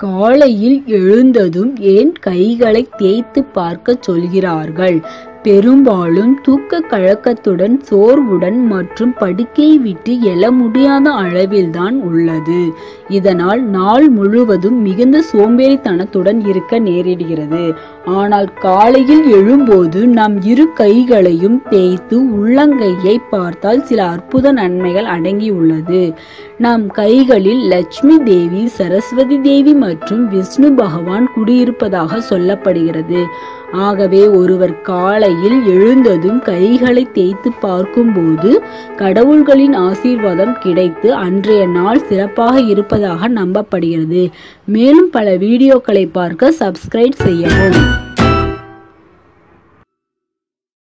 காலையில் எழுந்ததும் ஏன் கைகளை தேய்த்து பார்க்க சொல்கிறார்கள் பெரும்பாலும் தூக்க கழக்கத்துடன் சோர்வுடன் மற்றும் படுக்கையை விட்டு எழ முடியாத அளவில்தான் உள்ளது இதனால் நாள் முழுவதும் மிகுந்த சோம்பேறித்தனத்துடன் இருக்க நேரிடுகிறது ஆனால் காலையில் எழும்போது நம் இரு கைகளையும் தேய்த்து உள்ளங்கையை பார்த்தால் சில அற்புத நன்மைகள் அடங்கியுள்ளது நம் கைகளில் லட்சுமி தேவி சரஸ்வதி தேவி மற்றும் விஷ்ணு பகவான் குடியிருப்பதாக சொல்லப்படுகிறது ஆகவே ஒருவர் காலையில் எழுந்ததும் கைகளை தேய்த்து பார்க்கும்போது கடவுள்களின் ஆசீர்வாதம் கிடைத்து அன்றைய நாள் சிறப்பாக இருப்பதாக நம்பப்படுகிறது மேலும் பல வீடியோக்களை பார்க்க சப்ஸ்கிரைப் செய்யவும்